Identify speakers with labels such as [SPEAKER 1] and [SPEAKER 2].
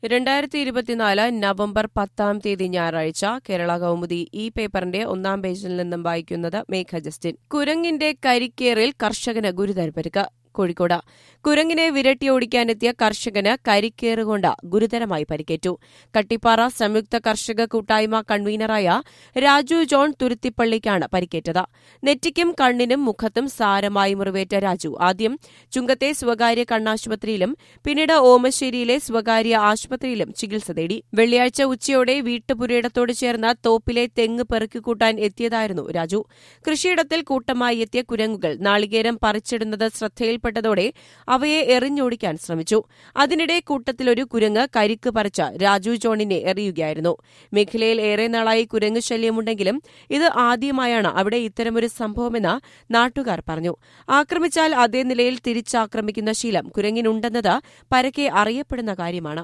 [SPEAKER 1] രണ്ടായിരത്തി ഇരുപത്തിനാല് നവംബർ പത്താം തീയതി ഞായറാഴ്ച കേരള കൗമുദി ഈ പേപ്പറിന്റെ ഒന്നാം പേജിൽ നിന്നും വായിക്കുന്നത് മേഘ ജസ്റ്റിൻ കുരങ്ങിന്റെ കരിക്കേറിൽ കർഷകന് ഗുരുതര പരിക്ക് കോഴിക്കോട് കുരങ്ങിനെ വിരട്ടിയോടിക്കാനെത്തിയ കർഷകന് കരിക്കേറുകൊണ്ട് ഗുരുതരമായി പരിക്കേറ്റു കട്ടിപ്പാറ സംയുക്ത കർഷക കൂട്ടായ്മ കൺവീനറായ രാജു ജോൺ തുരുത്തിപ്പള്ളിക്കാണ് പരിക്കേറ്റത് നെറ്റിക്കും കണ്ണിനും മുഖത്തും സാരമായി മുറിവേറ്റ രാജു ആദ്യം ചുങ്കത്തെ സ്വകാര്യ കണ്ണാശുപത്രിയിലും പിന്നീട് ഓമശ്ശേരിയിലെ സ്വകാര്യ ആശുപത്രിയിലും ചികിത്സ തേടി വെള്ളിയാഴ്ച ഉച്ചയോടെ വീട്ടുപുരയിടത്തോട് ചേർന്ന തോപ്പിലെ തെങ്ങ് പെറുക്കിക്കൂട്ടാൻ എത്തിയതായിരുന്നു രാജു കൃഷിയിടത്തിൽ കൂട്ടമായി എത്തിയ കുരങ്ങുകൾ നാളികേരം പറിച്ചിടുന്നത് ശ്രദ്ധയിൽപ്പെട്ടതോടെ അവയെ എറിഞ്ഞോടിക്കാൻ ശ്രമിച്ചു അതിനിടെ കൂട്ടത്തിൽ ഒരു കുരങ്ങ് കരിക്ക് പറിച്ച് രാജു ജോണിനെ എറിയുകയായിരുന്നു മേഖലയിൽ ഏറെ നാളായി കുരങ്ങ് ശല്യമുണ്ടെങ്കിലും ഇത് ആദ്യമായാണ് അവിടെ ഇത്തരമൊരു സംഭവമെന്ന് നാട്ടുകാർ പറഞ്ഞു ആക്രമിച്ചാൽ അതേ നിലയിൽ തിരിച്ചാക്രമിക്കുന്ന ശീലം കുരങ്ങിനുണ്ടെന്നത് പരക്കെ അറിയപ്പെടുന്ന കാര്യമാണ്